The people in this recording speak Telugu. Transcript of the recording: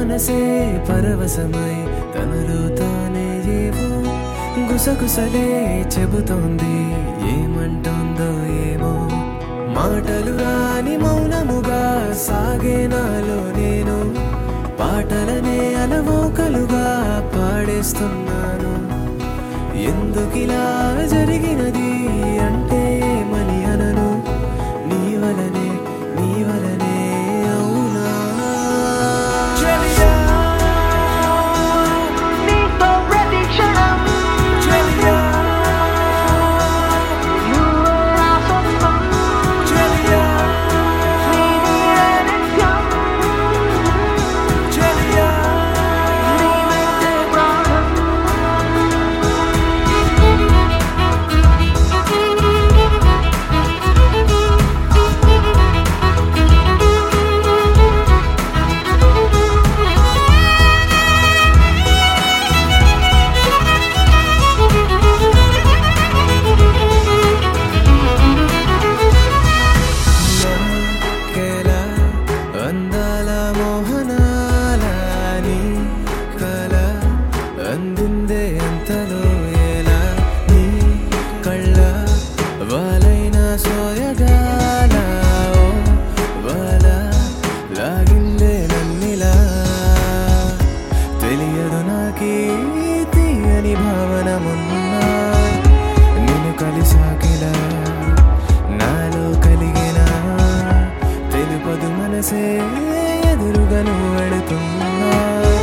మనసే పరవశమై తనలో తానే ఏవో గుసగుసలే చెబుతోంది ఏమంటోందో ఏమో మాటలు రాని మౌనముగా సాగే నాలో నేను పాటలనే అలవోకలుగా పాడేస్తున్నాను ఎందుకిలా జరిగినది అంటే ఏమని అనను నీ వలనే నీ వలనే అవునా చెలియా నీతో ప్రతి క్షణం చెలియా నువ్వే నా సొంతం చెలియా నీదే నిత్యం చెలియా నీవే ప్రాణం నాకెలా అందాల మోహనాల నీ కల అందిందే అంతలో ఎలా నీ కళ్ళ వాలైన సోయగాల ఓ వాల లాగిందే నన్నిలా తెలియదు నాకీ తీయని భావన మొన్నా నిన్ను కలిసాకిలా నాలో కలిగిన తెలుపదు మనసే ఎదురుగా నువ్వు వెళుతున్నా